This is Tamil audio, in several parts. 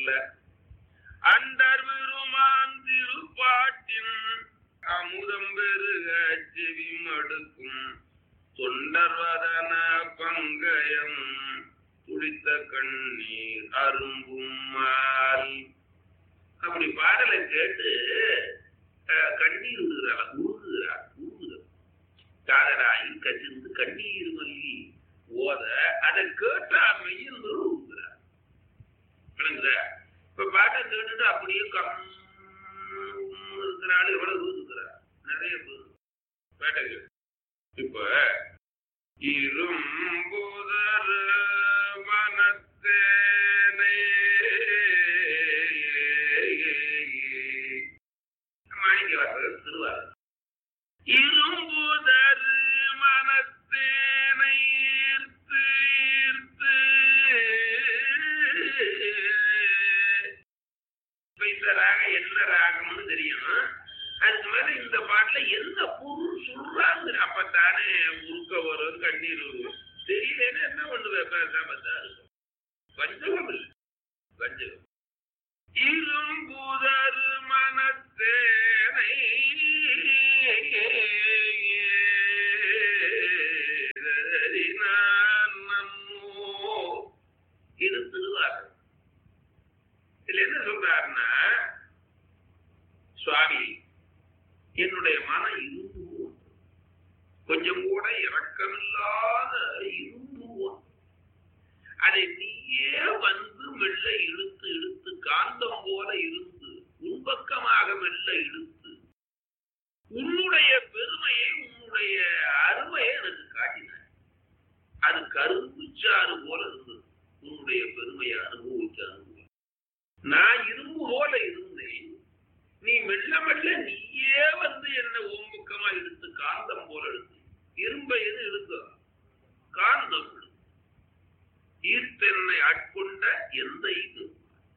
சொல்ல அண்டர் பெருமான் திருப்பாட்டின் அமுதம் பெருக செவி மடுக்கும் தொண்டர்வதன பங்கயம் துடித்த கண்ணீர் அரும்பும் மால் அப்படி பாடலை கேட்டு அஹ், கண்ணீர் விடுகிறார் உருகுகிறார் உருகுகிறார் காதராயில் கசிந்து கண்ணீர் மல்லி ஓத அதை கேட்டா மெய்யில் உருகுகிறார் விளங்குதா இப்ப பாட்டை கேட்டுட்டு அப்படியே கம் இருக்கிறாள் எவ்வளவு இருக்கிறார் நிறைய பேர் பாட்டை கேட்டு இப்ப இரும்புதர் மனத்தேனை மாணிக்க வாசகர் திருவாரூர் இரும்புதர் மனத்தேனை ஈர்த்து ஈர்த்து இப்ப இந்த ராகம் என்ன ராகம்னு தெரியும் அதுக்கு மேல இந்த பாட்டுல என்ன பொருள் சொல்றாங்க அப்பத்தானே உருக்க வரும் கண்ணீர் வரும் தெரியலன்னா என்ன பண்ணுவேன் பேசாம தான் இருக்கும் வஞ்சகம் இல்லை வஞ்சகம் இரும்புதர் மனத்தேனை நான் நம்மோ இது திருவாரூர் இதுல என்ன சொல்றாருன்னா சுவாமி என்னுடைய மனம் இரும்பு போன்று. கொஞ்சம் கூட இரக்கமில்லாத இரும்பு போன்று. அதை நீயே வந்து மெல்ல இழுத்து இழுத்து காந்தம் போல இருந்து உன்பக்கமாக மெல்ல இழுத்து உன்னுடைய பெருமையை உன்னுடைய அருமையை எனக்கு காட்டினாய் அது கரும்பு சாறு போல இருந்தது உன்னுடைய பெருமையை அனுபவிக்க அனுபவி நான் இரும்பு போல இருந்தேன் நீ மெல்ல மெல்ல நீயே வந்து என்ன ஓம்பக்கமா இழுத்து காந்தம் போல இழுத்து இரும்பை எது இழுக்கும் காந்தம் இழுக்கும் ஈர்த்தென்னை ஆட்கொண்ட எந்த இது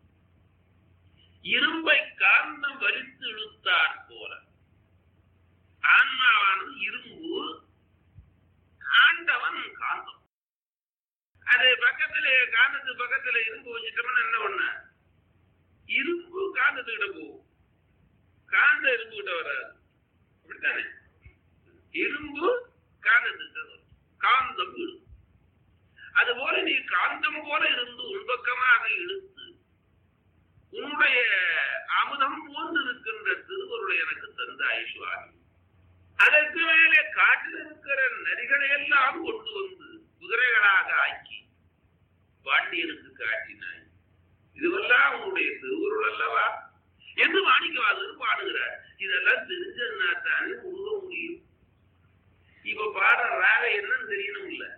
இரும்பை காந்தம் வலித்து இழுத்தாற் போல ஆன்மாவானது இரும்பு ஆண்டவன் காந்தம் அது பக்கத்துல காந்தத்து பக்கத்துல இரும்பு வச்சுட்டோம்னா என்ன பண்ண இரும்பு காந்தத்துக்கிட்ட போகும் காந்த இரும்பு கிட்ட வராது அப்படித்தானே இரும்பு காந்தத்துக்கிட்ட வரும் காந்தம் இழுக்கும் அதுபோல நீ காந்தம் போல இருந்து உள்பக்கமாக இழுத்து உன்னுடைய அமுதம் போன்று இருக்கின்ற திருவருளை எனக்கு தந்த ஐஸ்வாமி அதற்கு மேலே காட்டில் இருக்கிற நரிகளை எல்லாம் கொண்டு வந்து குதிரைகளாக ஆக்கி பாண்டியனுக்கு காட்டினாய் இதுவெல்லாம் உன்னுடைய திருவுருள் அல்லவா என்று மாணிக்கவாசகர் பாடுகிறார் இதெல்லாம் தெரிஞ்சதுனா தானே உருக முடியும் இப்ப பாடுற ராக என்னன்னு தெரியணும் இல்ல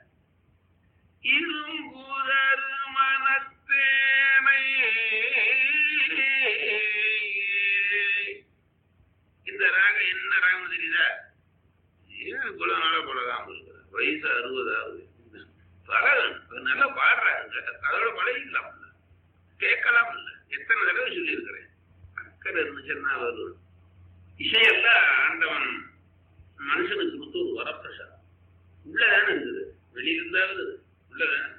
இரும்புதர் மனத்தேனை இந்த ராகம் என்ன ராகம் தெரியுதா ஏன் இவ்வளவு நாளா பழகாம இருக்கிற வயசு அறுபதாவது பழகணும் நல்லா பாடுறாங்க அதோட பழகிக்கலாம் கேட்கலாம் இல்ல எத்தனை தடவை சொல்லி இருக்கிறேன் அக்கறை இருந்துச்சுன்னா வரும் இசையெல்லாம் ஆண்டவன் மனுஷனுக்கு கொடுத்த ஒரு வரப்பிரசாதம் உள்ளதானே இருக்குது வெளியில இருந்தாலும் உள்ளதானே